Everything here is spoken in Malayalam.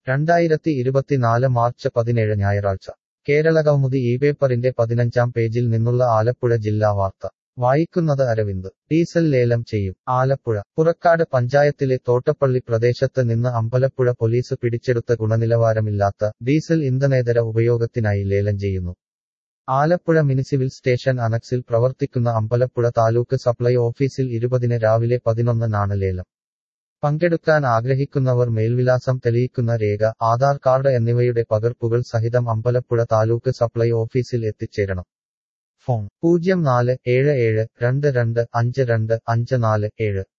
രണ്ടായിരത്തി ഇരുപത്തിനാല് മാർച്ച് പതിനേഴ് ഞായറാഴ്ച കേരളകൗമുദി ഈ പേപ്പറിന്റെ പതിനഞ്ചാം പേജിൽ നിന്നുള്ള ആലപ്പുഴ ജില്ലാ വാർത്ത വായിക്കുന്നത് അരവിന്ദ് ഡീസൽ ലേലം ചെയ്യും ആലപ്പുഴ പുറക്കാട് പഞ്ചായത്തിലെ തോട്ടപ്പള്ളി പ്രദേശത്ത് നിന്ന് അമ്പലപ്പുഴ പോലീസ് പിടിച്ചെടുത്ത ഗുണനിലവാരമില്ലാത്ത ഡീസൽ ഇന്ധനേതര ഉപയോഗത്തിനായി ലേലം ചെയ്യുന്നു ആലപ്പുഴ മുനിസിപ്പൽ സ്റ്റേഷൻ അനക്സിൽ പ്രവർത്തിക്കുന്ന അമ്പലപ്പുഴ താലൂക്ക് സപ്ലൈ ഓഫീസിൽ ഇരുപതിന് രാവിലെ പതിനൊന്നിനാണ് ലേലം പങ്കെടുക്കാൻ ആഗ്രഹിക്കുന്നവർ മേൽവിലാസം തെളിയിക്കുന്ന രേഖ ആധാർ കാർഡ് എന്നിവയുടെ പകർപ്പുകൾ സഹിതം അമ്പലപ്പുഴ താലൂക്ക് സപ്ലൈ ഓഫീസിൽ എത്തിച്ചേരണം ഫോൺ പൂജ്യം നാല് ഏഴ് ഏഴ് രണ്ട് രണ്ട് അഞ്ച് രണ്ട് അഞ്ച് നാല് ഏഴ്